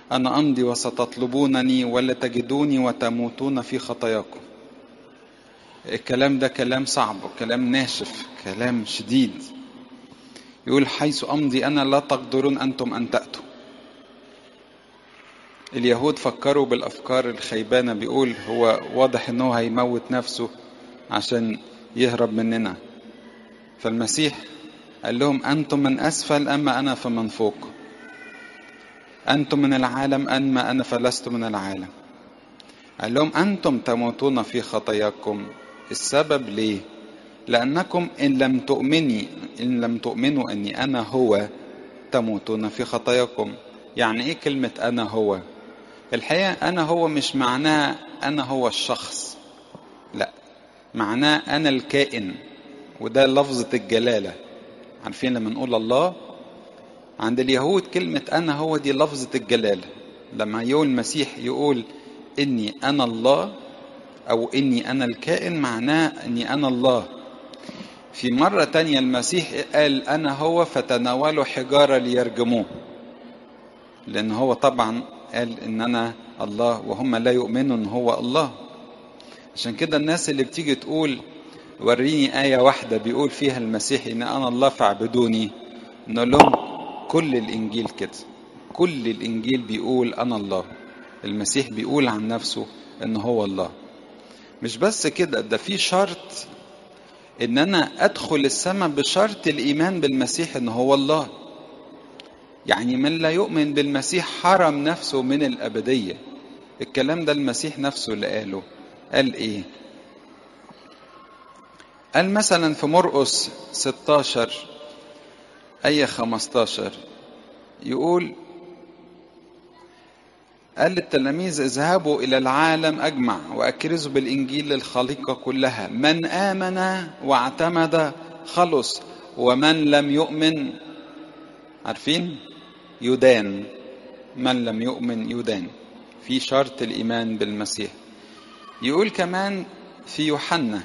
أنا أمضي وستطلبونني ولا تجدوني وتموتون في خطاياكم الكلام ده كلام صعب وكلام ناشف كلام شديد يقول حيث أمضي أنا لا تقدرون أنتم أن تأتوا اليهود فكروا بالأفكار الخيبانة بيقول هو واضح أنه هيموت نفسه عشان يهرب مننا فالمسيح قال لهم أنتم من أسفل أما أنا فمن فوق أنتم من العالم أما أنا فلست من العالم قال لهم أنتم تموتون في خطاياكم السبب ليه لأنكم إن لم تؤمني إن لم تؤمنوا أني أنا هو تموتون في خطاياكم يعني إيه كلمة أنا هو الحقيقة أنا هو مش معناه أنا هو الشخص لا معناه أنا الكائن وده لفظة الجلالة عارفين لما نقول الله عند اليهود كلمة أنا هو دي لفظة الجلالة لما يقول المسيح يقول إني أنا الله أو إني أنا الكائن معناه إني أنا الله في مرة تانية المسيح قال أنا هو فتناولوا حجارة ليرجموه لأن هو طبعا قال إن أنا الله وهم لا يؤمنوا إن هو الله عشان كده الناس اللي بتيجي تقول وريني آية واحدة بيقول فيها المسيح إن أنا الله فاعبدوني نقول لهم كل الإنجيل كده كل الإنجيل بيقول أنا الله المسيح بيقول عن نفسه إن هو الله مش بس كده ده في شرط إن أنا أدخل السماء بشرط الإيمان بالمسيح إن هو الله يعني من لا يؤمن بالمسيح حرم نفسه من الأبدية الكلام ده المسيح نفسه اللي قاله قال إيه قال مثلا في مرقس 16 أي 15 يقول قال للتلاميذ اذهبوا إلى العالم أجمع وأكرزوا بالإنجيل للخليقة كلها من آمن واعتمد خلص ومن لم يؤمن عارفين يدان من لم يؤمن يدان في شرط الإيمان بالمسيح يقول كمان في يوحنا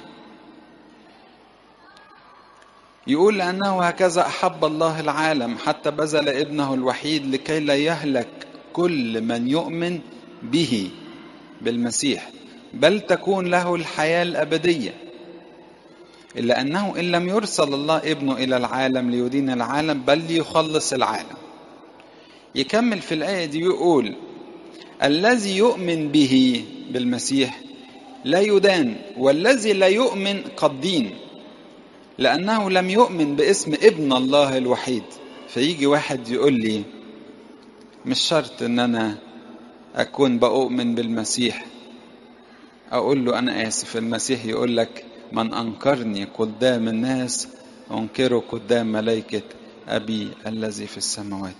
يقول لأنه هكذا أحب الله العالم حتى بذل ابنه الوحيد لكي لا يهلك كل من يؤمن به بالمسيح بل تكون له الحياة الأبدية إلا أنه إن لم يرسل الله ابنه إلى العالم ليدين العالم بل ليخلص العالم يكمل في الآية دي يقول الذي يؤمن به بالمسيح لا يدان والذي لا يؤمن قد دين لأنه لم يؤمن باسم ابن الله الوحيد فيجي واحد يقول لي مش شرط ان انا اكون بؤمن بالمسيح اقول له انا اسف المسيح يقول لك من انكرني قدام الناس انكره قدام ملائكه ابي الذي في السماوات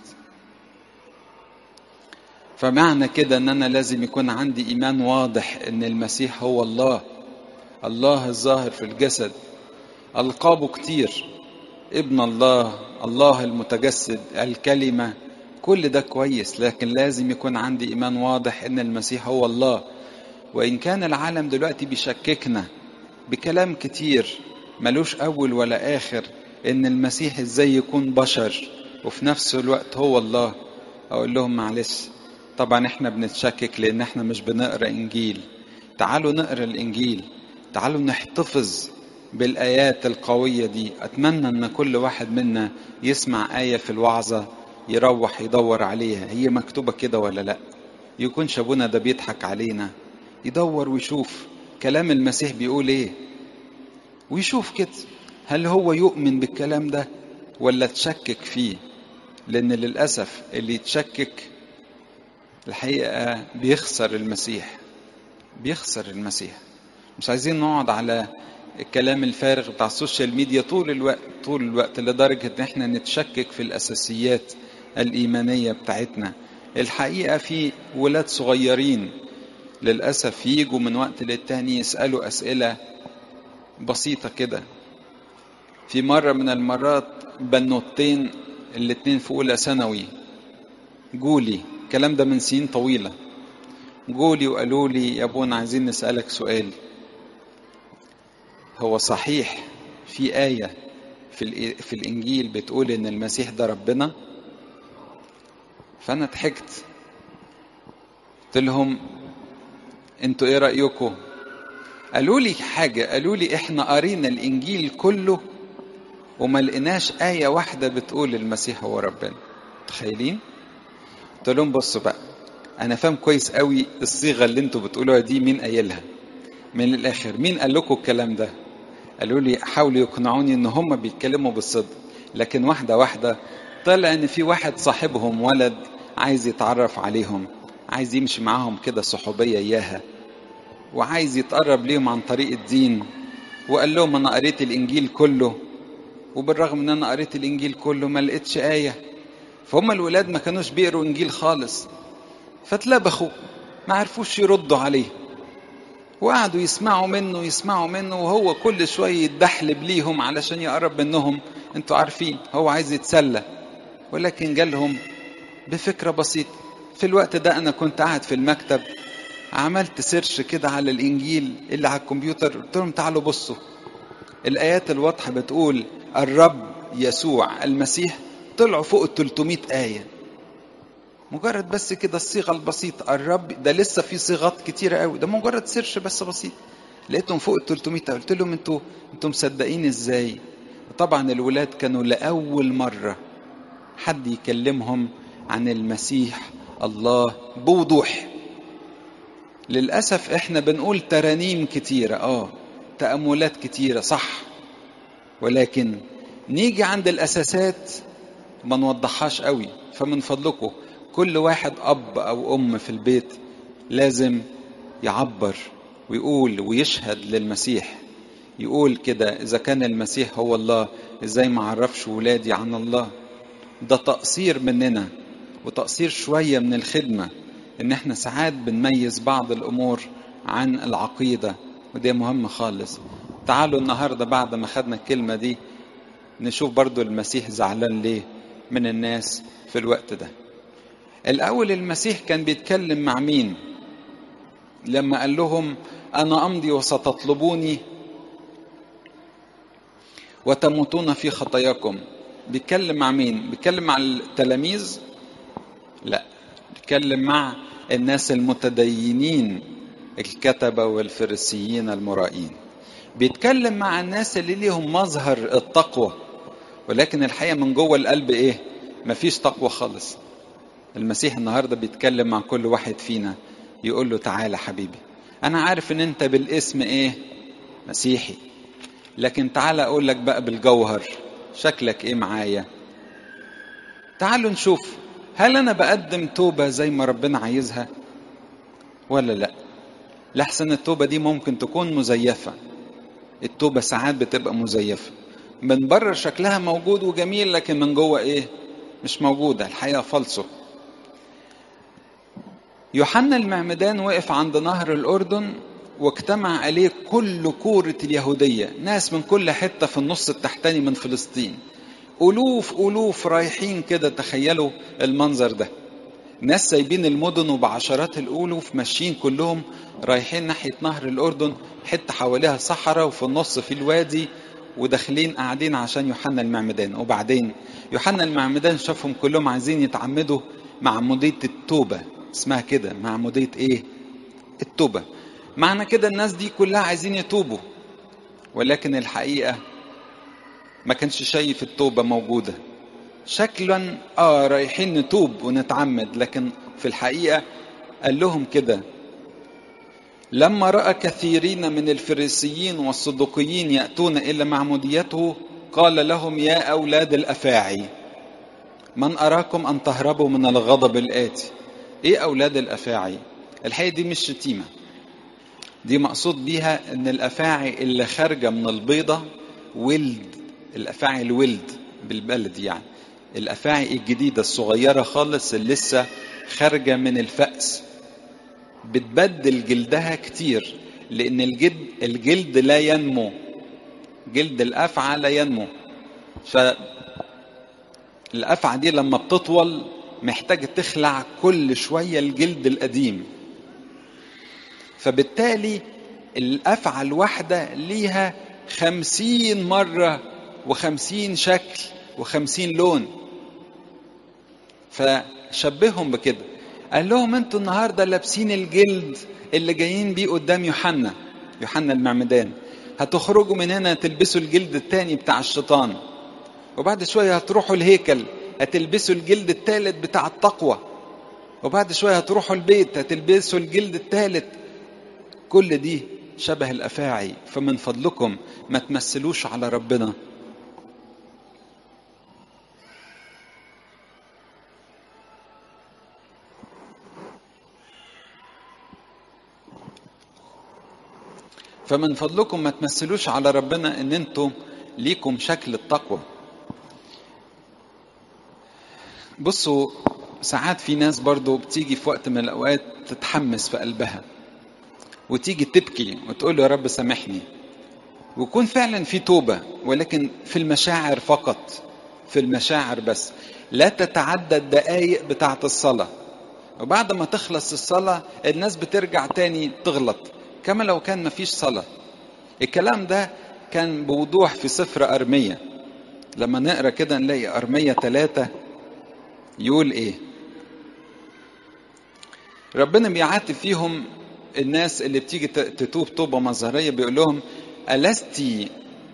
فمعنى كده ان انا لازم يكون عندي ايمان واضح ان المسيح هو الله الله الظاهر في الجسد القابه كتير ابن الله الله المتجسد الكلمه كل ده كويس لكن لازم يكون عندي ايمان واضح ان المسيح هو الله وان كان العالم دلوقتي بيشككنا بكلام كتير ملوش اول ولا اخر ان المسيح ازاي يكون بشر وفي نفس الوقت هو الله اقول لهم معلش طبعا احنا بنتشكك لان احنا مش بنقرا انجيل تعالوا نقرا الانجيل تعالوا نحتفظ بالايات القويه دي اتمنى ان كل واحد منا يسمع ايه في الوعظه يروح يدور عليها هي مكتوبة كده ولا لا يكون شابونا ده بيضحك علينا يدور ويشوف كلام المسيح بيقول ايه ويشوف كده هل هو يؤمن بالكلام ده ولا تشكك فيه لان للأسف اللي يتشكك الحقيقة بيخسر المسيح بيخسر المسيح مش عايزين نقعد على الكلام الفارغ بتاع السوشيال ميديا طول الوقت طول الوقت لدرجة ان احنا نتشكك في الاساسيات الإيمانية بتاعتنا الحقيقة في ولاد صغيرين للأسف يجوا من وقت للتاني يسألوا أسئلة بسيطة كده في مرة من المرات بنوتين الاتنين في أولى ثانوي جولي الكلام ده من سنين طويلة جولي وقالوا لي يا ابونا عايزين نسألك سؤال هو صحيح في آية في, في الإنجيل بتقول إن المسيح ده ربنا فأنا ضحكت قلت لهم انتوا ايه رايكم قالوا لي حاجه قالوا لي احنا قرينا الانجيل كله وما لقيناش ايه واحده بتقول المسيح هو ربنا تخيلين قلت لهم بصوا بقى انا فاهم كويس قوي الصيغه اللي انتوا بتقولوها دي مين قايلها من الاخر مين قال لكم الكلام ده قالوا لي حاولوا يقنعوني ان هم بيتكلموا بالصدق لكن واحده واحده طلع ان في واحد صاحبهم ولد عايز يتعرف عليهم عايز يمشي معاهم كده صحوبيه اياها وعايز يتقرب ليهم عن طريق الدين وقال لهم انا قريت الانجيل كله وبالرغم ان انا قريت الانجيل كله ما لقيتش ايه فهم الولاد ما كانوش بيقروا انجيل خالص فاتلبخوا ما عرفوش يردوا عليه وقعدوا يسمعوا منه يسمعوا منه وهو كل شويه يتدحلب ليهم علشان يقرب منهم انتوا عارفين هو عايز يتسلى ولكن جالهم بفكره بسيطه في الوقت ده انا كنت قاعد في المكتب عملت سيرش كده على الانجيل اللي على الكمبيوتر قلت لهم تعالوا بصوا الايات الواضحه بتقول الرب يسوع المسيح طلعوا فوق ال 300 ايه مجرد بس كده الصيغه البسيطه الرب ده لسه في صيغات كتيره قوي ده مجرد سيرش بس بسيط لقيتهم فوق ال 300 قلت لهم انتوا انتوا مصدقين ازاي طبعا الولاد كانوا لاول مره حد يكلمهم عن المسيح الله بوضوح للاسف احنا بنقول ترانيم كتيره اه تاملات كتيره صح ولكن نيجي عند الاساسات ما نوضحهاش قوي فمن فضلكم كل واحد اب او ام في البيت لازم يعبر ويقول ويشهد للمسيح يقول كده اذا كان المسيح هو الله ازاي ما عرفش ولادي عن الله ده تقصير مننا وتقصير شويه من الخدمه ان احنا ساعات بنميز بعض الامور عن العقيده وده مهم خالص تعالوا النهارده بعد ما خدنا الكلمه دي نشوف برضو المسيح زعلان ليه من الناس في الوقت ده الاول المسيح كان بيتكلم مع مين لما قال لهم انا امضي وستطلبوني وتموتون في خطاياكم بيتكلم مع مين بيتكلم مع التلاميذ لا بيتكلم مع الناس المتدينين الكتبة والفريسيين المرائين بيتكلم مع الناس اللي ليهم مظهر التقوى ولكن الحقيقة من جوه القلب ايه مفيش تقوى خالص المسيح النهاردة بيتكلم مع كل واحد فينا يقول له تعالى حبيبي انا عارف ان انت بالاسم ايه مسيحي لكن تعالى اقول لك بقى بالجوهر شكلك ايه معايا تعالوا نشوف هل انا بقدم توبة زي ما ربنا عايزها ولا لا لحسن التوبة دي ممكن تكون مزيفة التوبة ساعات بتبقى مزيفة من بره شكلها موجود وجميل لكن من جوه ايه مش موجودة الحقيقة فالصو يوحنا المعمدان وقف عند نهر الأردن واجتمع عليه كل كورة اليهودية ناس من كل حتة في النص التحتاني من فلسطين ألوف ألوف رايحين كده تخيلوا المنظر ده ناس سايبين المدن وبعشرات الألوف ماشيين كلهم رايحين ناحية نهر الأردن حتة حواليها صحراء وفي النص في الوادي وداخلين قاعدين عشان يوحنا المعمدان وبعدين يوحنا المعمدان شافهم كلهم عايزين يتعمدوا معمودية التوبة اسمها كده معمودية ايه التوبة معنى كده الناس دي كلها عايزين يتوبوا ولكن الحقيقة ما كانش شايف التوبة موجودة شكلا اه رايحين نتوب ونتعمد لكن في الحقيقة قال لهم كده لما رأى كثيرين من الفريسيين والصدوقيين يأتون إلى معموديته قال لهم يا أولاد الأفاعي من أراكم أن تهربوا من الغضب الآتي إيه أولاد الأفاعي الحقيقة دي مش شتيمة دي مقصود بيها ان الافاعي اللي خارجه من البيضه ولد الافاعي الولد بالبلد يعني الافاعي الجديده الصغيره خالص اللي لسه خارجه من الفأس بتبدل جلدها كتير لان الجلد الجلد لا ينمو جلد الافعى لا ينمو ف الافعى دي لما بتطول محتاجه تخلع كل شويه الجلد القديم فبالتالي الأفعى الواحدة ليها خمسين مرة وخمسين شكل وخمسين لون فشبههم بكده قال لهم انتوا النهارده لابسين الجلد اللي جايين بيه قدام يوحنا يوحنا المعمدان هتخرجوا من هنا تلبسوا الجلد التاني بتاع الشيطان وبعد شوية هتروحوا الهيكل هتلبسوا الجلد التالت بتاع التقوى وبعد شوية هتروحوا البيت هتلبسوا الجلد التالت كل دي شبه الأفاعي فمن فضلكم ما تمثلوش على ربنا فمن فضلكم ما تمثلوش على ربنا ان انتم ليكم شكل التقوى بصوا ساعات في ناس برضو بتيجي في وقت من الاوقات تتحمس في قلبها وتيجي تبكي وتقول يا رب سامحني ويكون فعلا في توبة ولكن في المشاعر فقط في المشاعر بس لا تتعدى الدقايق بتاعة الصلاة وبعد ما تخلص الصلاة الناس بترجع تاني تغلط كما لو كان مفيش صلاة الكلام ده كان بوضوح في سفر أرمية لما نقرأ كده نلاقي أرمية ثلاثة يقول إيه ربنا بيعاتب فيهم الناس اللي بتيجي تتوب توبة مظهرية بيقول لهم ألستي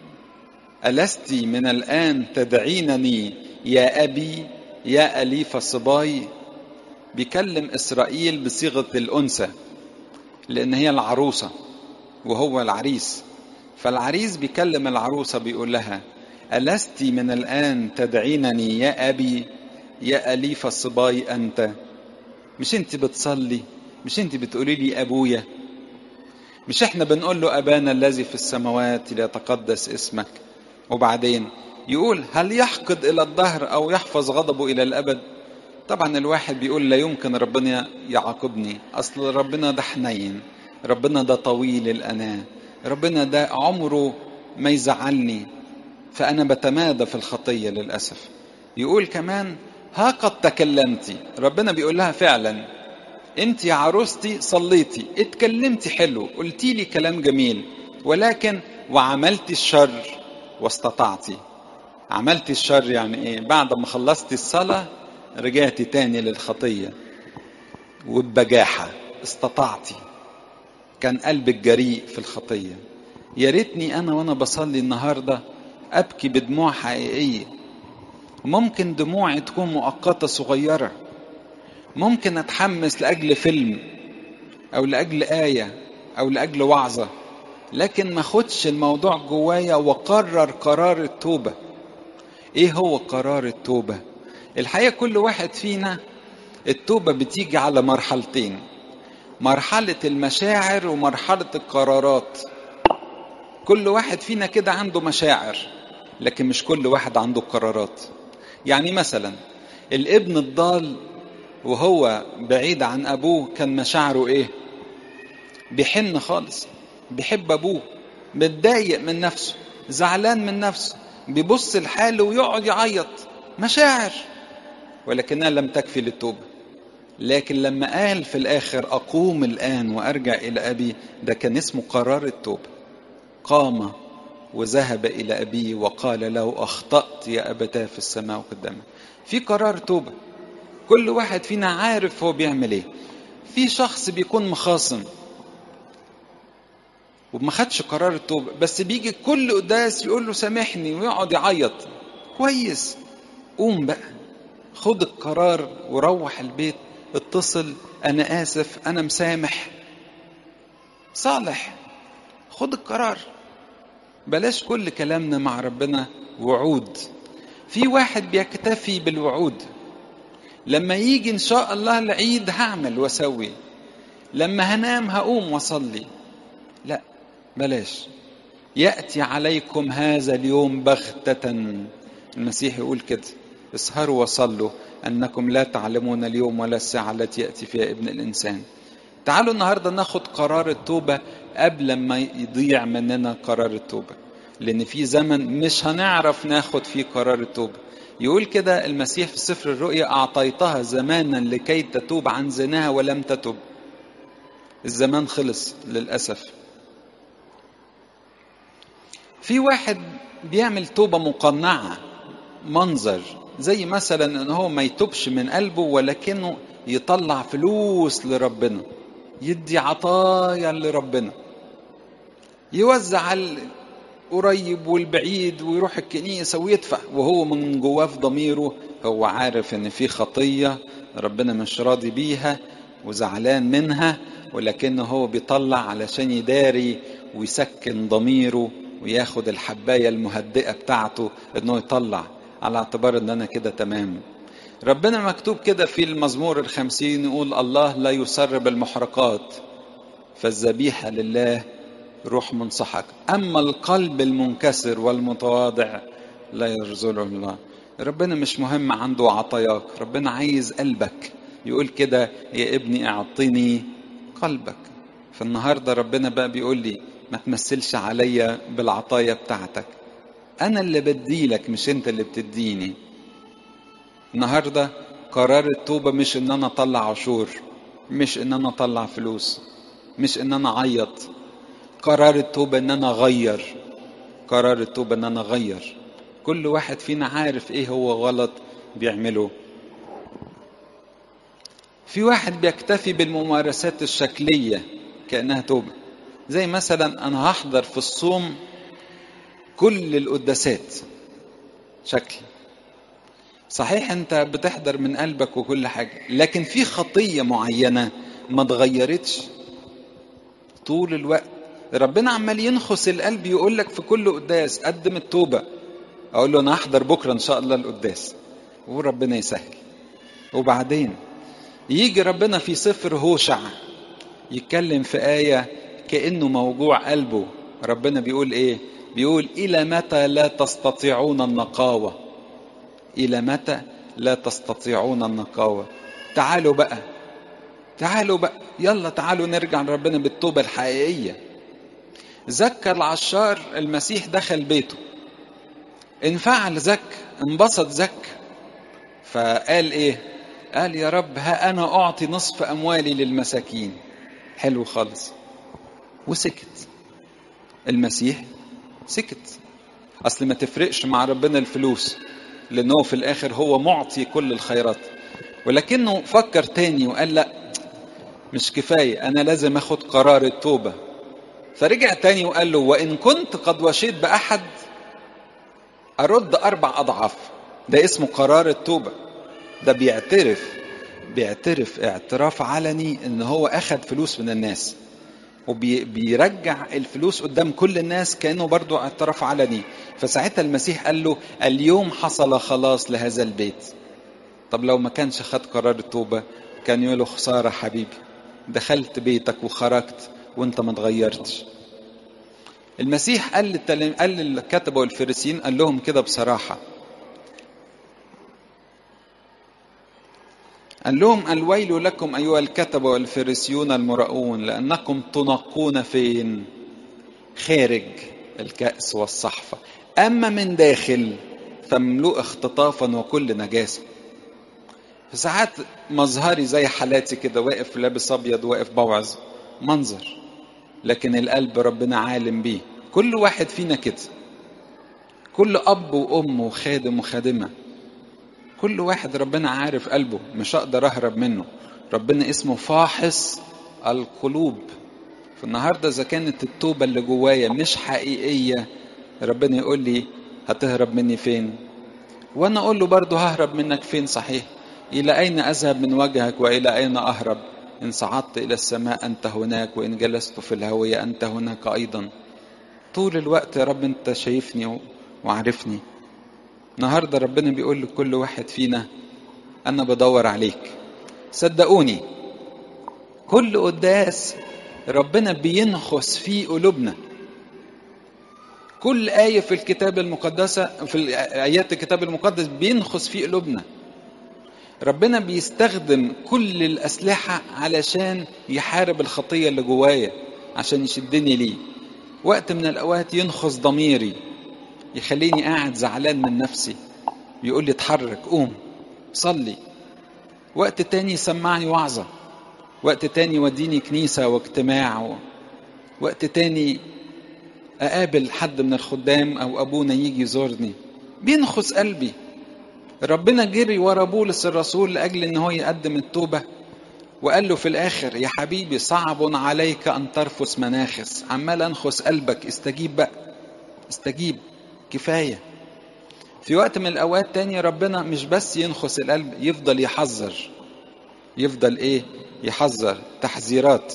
ألستي من الآن تدعينني يا أبي يا أليف الصباي بيكلم إسرائيل بصيغة الأنثى لأن هي العروسة وهو العريس فالعريس بيكلم العروسة بيقول لها ألست من الآن تدعينني يا أبي يا أليف الصباي أنت مش أنت بتصلي مش أنت بتقولي لي أبويا مش احنا بنقول له أبانا الذي في السماوات ليتقدس اسمك وبعدين يقول هل يحقد إلى الدهر أو يحفظ غضبه إلى الأبد طبعا الواحد بيقول لا يمكن ربنا يعاقبني اصل ربنا ده حنين ربنا ده طويل الاناه ربنا ده عمره ما يزعلني فانا بتمادى في الخطيه للاسف يقول كمان ها قد تكلمتي ربنا بيقول لها فعلا انت يا عروستي صليتي اتكلمتي حلو قلتي لي كلام جميل ولكن وعملتي الشر واستطعتي عملتي الشر يعني ايه بعد ما خلصتي الصلاه رجعتي تاني للخطية وببجاحة استطعتي كان قلبك جريء في الخطية يا ريتني أنا وأنا بصلي النهاردة أبكي بدموع حقيقية ممكن دموعي تكون مؤقتة صغيرة ممكن أتحمس لأجل فيلم أو لأجل آية أو لأجل وعظة لكن ما خدش الموضوع جوايا وقرر قرار التوبة إيه هو قرار التوبة؟ الحقيقة كل واحد فينا التوبة بتيجي على مرحلتين مرحلة المشاعر ومرحلة القرارات كل واحد فينا كده عنده مشاعر لكن مش كل واحد عنده قرارات يعني مثلا الابن الضال وهو بعيد عن ابوه كان مشاعره ايه بيحن خالص بيحب ابوه متضايق من نفسه زعلان من نفسه بيبص لحاله ويقعد يعيط مشاعر ولكنها لم تكفي للتوبة لكن لما قال في الآخر أقوم الآن وأرجع إلى أبي ده كان اسمه قرار التوبة قام وذهب إلى أبيه وقال له أخطأت يا أبتاه في السماء قدامك في قرار توبة كل واحد فينا عارف هو بيعمل ايه في شخص بيكون مخاصم وما خدش قرار التوبة بس بيجي كل قداس يقول له سامحني ويقعد يعيط كويس قوم بقى خد القرار وروح البيت اتصل انا اسف انا مسامح صالح خد القرار بلاش كل كلامنا مع ربنا وعود في واحد بيكتفي بالوعود لما يجي ان شاء الله العيد هعمل واسوي لما هنام هقوم واصلي لا بلاش ياتي عليكم هذا اليوم بغته المسيح يقول كده اسهروا وصلوا انكم لا تعلمون اليوم ولا الساعه التي ياتي فيها ابن الانسان تعالوا النهارده ناخد قرار التوبه قبل ما يضيع مننا قرار التوبه لان في زمن مش هنعرف ناخد فيه قرار التوبه يقول كده المسيح في سفر الرؤيا اعطيتها زمانا لكي تتوب عن زناها ولم تتب الزمان خلص للاسف في واحد بيعمل توبه مقنعه منظر زي مثلا ان هو ما يتوبش من قلبه ولكنه يطلع فلوس لربنا يدي عطايا لربنا يوزع على القريب والبعيد ويروح الكنيسة ويدفع وهو من جواه في ضميره هو عارف ان في خطية ربنا مش راضي بيها وزعلان منها ولكنه هو بيطلع علشان يداري ويسكن ضميره وياخد الحباية المهدئة بتاعته انه يطلع على اعتبار ان انا كده تمام ربنا مكتوب كده في المزمور الخمسين يقول الله لا يسر بالمحرقات فالذبيحة لله روح منصحك أما القلب المنكسر والمتواضع لا يرزله الله ربنا مش مهم عنده عطاياك ربنا عايز قلبك يقول كده يا ابني اعطني قلبك فالنهاردة ربنا بقى بيقول لي ما تمثلش عليا بالعطايا بتاعتك أنا اللي بديلك مش أنت اللي بتديني النهاردة قرار التوبة مش إن أنا أطلع عشور مش إن أنا أطلع فلوس مش إن أنا أعيط قرار التوبة إن أنا أغير قرار التوبة إن أنا أغير كل واحد فينا عارف إيه هو غلط بيعمله في واحد بيكتفي بالممارسات الشكلية كأنها توبة زي مثلا أنا هحضر في الصوم كل القداسات شكل صحيح أنت بتحضر من قلبك وكل حاجة لكن في خطية معينة ما اتغيرتش طول الوقت ربنا عمال ينخس القلب يقول لك في كل قداس قدم التوبة أقول له أنا هحضر بكرة إن شاء الله القداس وربنا يسهل وبعدين يجي ربنا في سفر هوشع يتكلم في آية كأنه موجوع قلبه ربنا بيقول إيه بيقول إلى متى لا تستطيعون النقاوة إلى متى لا تستطيعون النقاوة تعالوا بقى تعالوا بقى يلا تعالوا نرجع لربنا بالتوبة الحقيقية زكى العشار المسيح دخل بيته انفعل زك انبسط زك فقال ايه قال يا رب ها انا اعطي نصف اموالي للمساكين حلو خالص وسكت المسيح سكت اصل ما تفرقش مع ربنا الفلوس لانه في الاخر هو معطي كل الخيرات ولكنه فكر تاني وقال لا مش كفايه انا لازم اخد قرار التوبه فرجع تاني وقال له وان كنت قد وشيت باحد ارد اربع اضعاف ده اسمه قرار التوبه ده بيعترف بيعترف اعتراف علني ان هو اخد فلوس من الناس وبيرجع الفلوس قدام كل الناس كانه برضو اعتراف علني فساعتها المسيح قال له اليوم حصل خلاص لهذا البيت طب لو ما كانش خد قرار التوبه كان يقول له خساره حبيبي دخلت بيتك وخرجت وانت ما اتغيرتش المسيح قال للتلم... قال للكتبه والفريسيين قال لهم كده بصراحه قال لهم الويل لكم أيها الكتبة والفريسيون المرؤون لأنكم تنقون فين خارج الكأس والصحفة أما من داخل فملوء اختطافا وكل نجاسة ساعات مظهري زي حالاتي كده واقف لابس أبيض واقف بوعظ منظر لكن القلب ربنا عالم بيه كل واحد فينا كده كل أب وأم وخادم وخادمة كل واحد ربنا عارف قلبه مش هقدر اهرب منه ربنا اسمه فاحص القلوب فالنهارده اذا كانت التوبه اللي جوايا مش حقيقيه ربنا يقول لي هتهرب مني فين وانا اقول له برضه ههرب منك فين صحيح الى اين اذهب من وجهك والى اين اهرب ان صعدت الى السماء انت هناك وان جلست في الهويه انت هناك ايضا طول الوقت يا رب انت شايفني وعارفني النهارده ربنا بيقول لكل واحد فينا انا بدور عليك صدقوني كل قداس ربنا بينخس في قلوبنا كل آية في الكتاب المقدسة في آيات الكتاب المقدس بينخس في قلوبنا ربنا بيستخدم كل الأسلحة علشان يحارب الخطية اللي جوايا عشان يشدني ليه وقت من الأوقات ينخس ضميري يخليني قاعد زعلان من نفسي يقول لي اتحرك قوم صلي وقت تاني يسمعني وعظة وقت تاني يوديني كنيسة واجتماع و... وقت تاني أقابل حد من الخدام أو أبونا يجي يزورني بينخس قلبي ربنا جري ورا بولس الرسول لأجل إن هو يقدم التوبة وقال له في الاخر يا حبيبي صعب عليك ان ترفس مناخس عمال انخس قلبك استجيب بقى استجيب كفايه في وقت من الاوقات تاني ربنا مش بس ينخس القلب يفضل يحذر يفضل ايه يحذر تحذيرات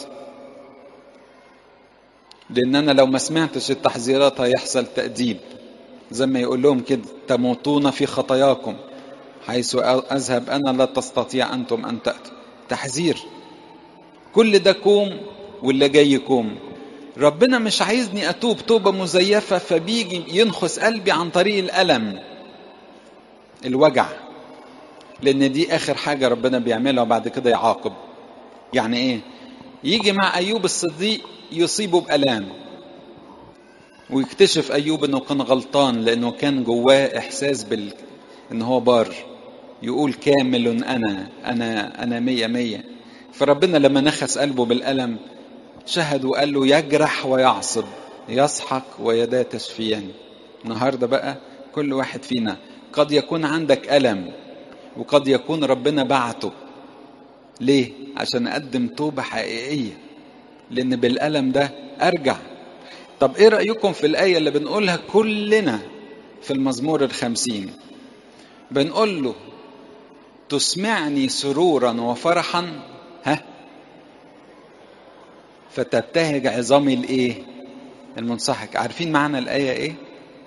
لان انا لو ما سمعتش التحذيرات هيحصل تأديب زي ما يقول لهم كده تموتون في خطاياكم حيث اذهب انا لا تستطيع انتم ان تاتوا تحذير كل ده كوم واللي جاي كوم ربنا مش عايزني اتوب توبه مزيفه فبيجي ينخس قلبي عن طريق الالم الوجع لان دي اخر حاجه ربنا بيعملها وبعد كده يعاقب يعني ايه يجي مع ايوب الصديق يصيبه بالام ويكتشف ايوب انه كان غلطان لانه كان جواه احساس بال ان هو بار يقول كامل انا انا انا مية مية فربنا لما نخس قلبه بالالم شهد وقال له يجرح ويعصب يسحق ويدا تشفيان النهارده بقى كل واحد فينا قد يكون عندك الم وقد يكون ربنا بعته ليه عشان اقدم توبه حقيقيه لان بالالم ده ارجع طب ايه رايكم في الايه اللي بنقولها كلنا في المزمور الخمسين بنقول له تسمعني سرورا وفرحا ها فتبتهج عظامي الايه المنصحك عارفين معنى الايه ايه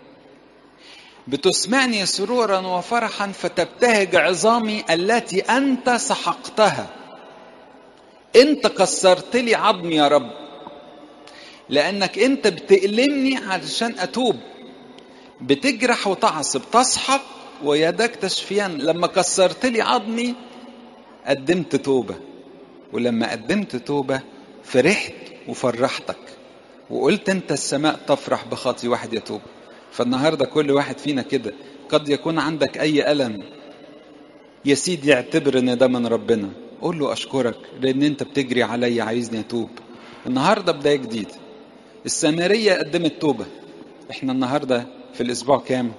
بتسمعني سرورا وفرحا فتبتهج عظامي التي انت سحقتها انت كسرت لي عظمي يا رب لانك انت بتألمني علشان اتوب بتجرح وتعصب تسحق ويدك تشفيان لما كسرت لي عظمي قدمت توبه ولما قدمت توبه فرحت وفرحتك وقلت انت السماء تفرح بخطي واحد يتوب فالنهارده كل واحد فينا كده قد يكون عندك اي الم يا سيدي اعتبر ان ده من ربنا قول له اشكرك لان انت بتجري عليا عايزني اتوب النهارده بدايه جديده السامريه قدمت توبه احنا النهارده في الاسبوع كام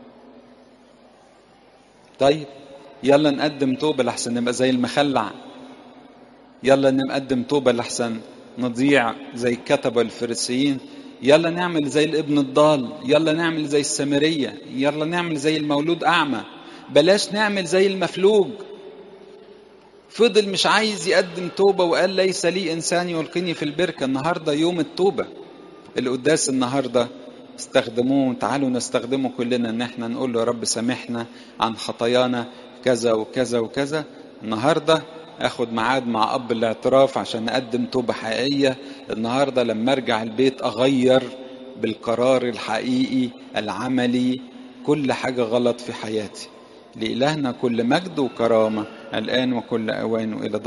طيب يلا نقدم توبه لحسن نبقى زي المخلع يلا نقدم توبه لحسن نضيع زي الكتبه الفريسيين يلا نعمل زي الابن الضال يلا نعمل زي السامريه يلا نعمل زي المولود اعمى بلاش نعمل زي المفلوج فضل مش عايز يقدم توبه وقال ليس لي انسان يلقيني في البركه النهارده يوم التوبه القداس النهارده استخدموه تعالوا نستخدمه كلنا ان احنا نقول له يا رب سامحنا عن خطايانا كذا وكذا وكذا النهارده اخد ميعاد مع اب الاعتراف عشان نقدم توبه حقيقيه النهارده لما ارجع البيت اغير بالقرار الحقيقي العملي كل حاجه غلط في حياتي لإلهنا كل مجد وكرامه الان وكل اوان والى